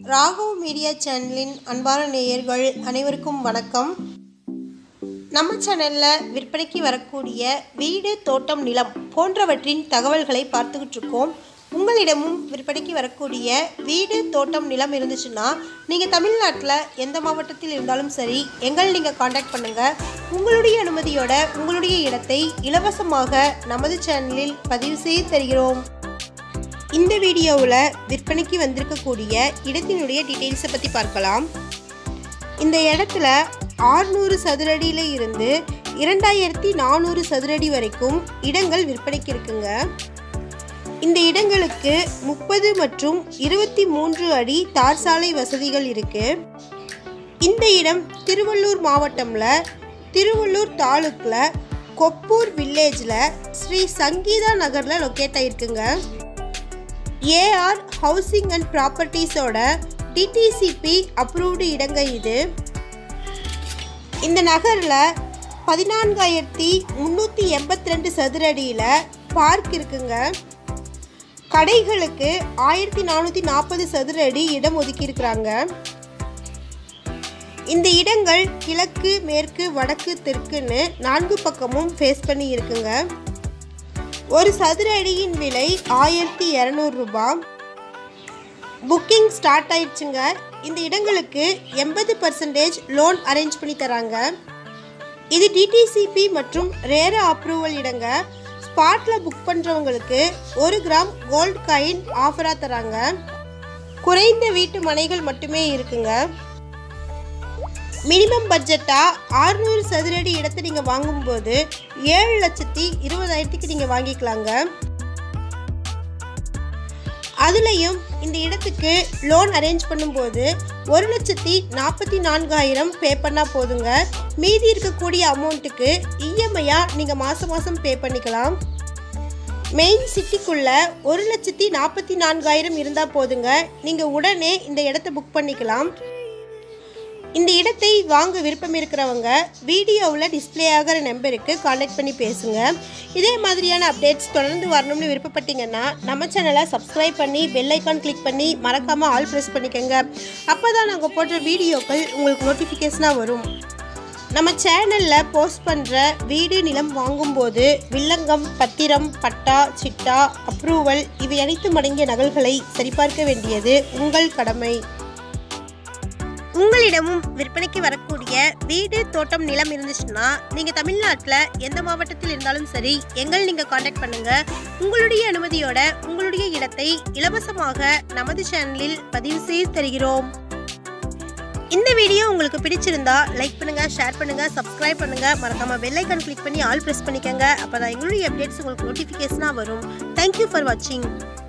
Raghav media சேனலின் அன்பான நேயர்கள் அனைவருக்கும் வணக்கம் நம்ம சேனலில் விற்பனைக்கு வரக்கூடிய வீடு தோட்டம் நிலம் போன்றவற்றின் தகவல்களை பார்த்துக்கிட்டு இருக்கோம் உங்களிடமும் விற்பனைக்கு வரக்கூடிய வீடு தோட்டம் நிலம் இருந்துச்சுன்னா நீங்கள் தமிழ்நாட்டில் எந்த மாவட்டத்தில் இருந்தாலும் சரி எங்கள் நீங்கள் காண்டாக்ட் பண்ணுங்கள் உங்களுடைய அனுமதியோட உங்களுடைய இடத்தை இலவசமாக நமது சேனலில் பதிவு செய்து தருகிறோம் இந்த வீடியோவில் விற்பனைக்கு வந்திருக்கக்கூடிய இடத்தினுடைய டீட்டெயில்ஸை பற்றி பார்க்கலாம் இந்த இடத்துல ஆறுநூறு சதுரடியில் இருந்து இரண்டாயிரத்தி நானூறு சதுரடி வரைக்கும் இடங்கள் விற்பனைக்கு இருக்குங்க இந்த இடங்களுக்கு முப்பது மற்றும் இருபத்தி மூன்று அடி தார் சாலை வசதிகள் இருக்கு இந்த இடம் திருவள்ளூர் மாவட்டம்ல திருவள்ளூர் தாலுக்கில் கொப்பூர் வில்லேஜில் ஸ்ரீ சங்கீதா நகரில் லொக்கேட் ஆயிருக்குங்க ஏஆர் ஹவுசிங் அண்ட் ப்ராப்பர்ட்டிஸோட டிடிசிபி அப்ரூவ்டு இடங்க இது இந்த நகரில் பதினான்காயிரத்தி முந்நூற்றி எண்பத்தி ரெண்டு சதுரடியில் பார்க் இருக்குங்க கடைகளுக்கு ஆயிரத்தி நானூற்றி நாற்பது சதுர அடி இடம் ஒதுக்கியிருக்கிறாங்க இந்த இடங்கள் கிழக்கு மேற்கு வடக்கு தெற்குன்னு நான்கு பக்கமும் ஃபேஸ் பண்ணி இருக்குங்க ஒரு சதுர அடியின் விலை ஆயிரத்தி இரநூறு ரூபாய் புக்கிங் ஸ்டார்ட் ஆயிடுச்சுங்க இந்த இடங்களுக்கு எண்பது பர்சன்டேஜ் லோன் அரேஞ்ச் பண்ணி தராங்க இது டிடிசிபி மற்றும் ரேர அப்ரூவல் இடங்க ஸ்பாட்டில் புக் பண்ணுறவங்களுக்கு ஒரு கிராம் கோல்ட் காயின் ஆஃபராக தராங்க குறைந்த வீட்டு மனைகள் மட்டுமே இருக்குங்க மினிமம் பட்ஜெட்டாக ஆறுநூறு சதுரடி இடத்தை நீங்கள் வாங்கும்போது ஏழு லட்சத்தி இருபதாயிரத்துக்கு நீங்கள் வாங்கிக்கலாங்க அதுலேயும் இந்த இடத்துக்கு லோன் அரேஞ்ச் பண்ணும்போது ஒரு லட்சத்தி நாற்பத்தி நான்காயிரம் பே பண்ணால் போதுங்க மீதி இருக்கக்கூடிய அமௌண்ட்டுக்கு இஎம்ஐயாக நீங்கள் மாதம் மாதம் பே பண்ணிக்கலாம் மெயின் சிட்டிக்குள்ளே ஒரு லட்சத்தி நாற்பத்தி நான்காயிரம் இருந்தால் போதுங்க நீங்கள் உடனே இந்த இடத்த புக் பண்ணிக்கலாம் இந்த இடத்தை வாங்க விருப்பம் இருக்கிறவங்க வீடியோவில் டிஸ்ப்ளே ஆகிற நம்பருக்கு காண்டாக்ட் பண்ணி பேசுங்க இதே மாதிரியான அப்டேட்ஸ் தொடர்ந்து வரணும்னு விருப்பப்பட்டீங்கன்னா நம்ம சேனலை சப்ஸ்கிரைப் பண்ணி பெல் ஐக்கான் கிளிக் பண்ணி மறக்காமல் ஆல் ப்ரெஸ் பண்ணிக்கோங்க அப்போ தான் நாங்கள் போடுற வீடியோக்கள் உங்களுக்கு நோட்டிஃபிகேஷனாக வரும் நம்ம சேனலில் போஸ்ட் பண்ணுற வீடு நிலம் வாங்கும்போது வில்லங்கம் பத்திரம் பட்டா சிட்டா அப்ரூவல் இவை அனைத்தும் அடங்கிய நகல்களை சரிபார்க்க வேண்டியது உங்கள் கடமை உங்களிடமும் விற்பனைக்கு வரக்கூடிய வீடு தோட்டம் நிலம் இருந்துச்சுன்னா நீங்கள் தமிழ்நாட்டில் எந்த மாவட்டத்தில் இருந்தாலும் சரி எங்கள் நீங்கள் காண்டாக்ட் பண்ணுங்கள் உங்களுடைய அனுமதியோட உங்களுடைய இடத்தை இலவசமாக நமது சேனலில் பதிவு செய்து தருகிறோம் இந்த வீடியோ உங்களுக்கு பிடிச்சிருந்தா லைக் பண்ணுங்க ஷேர் பண்ணுங்க சப்ஸ்கிரைப் பண்ணுங்க மறக்காம பெல் ஐக்கான் கிளிக் பண்ணி ஆல் பிரஸ் பண்ணிக்கோங்க அப்பதான் எங்களுடைய அப்டேட்ஸ் உங்களுக்கு நோட்டிஃபிகேஷனாக வரும் தேங்க்யூ ஃபார் வாட்சிங்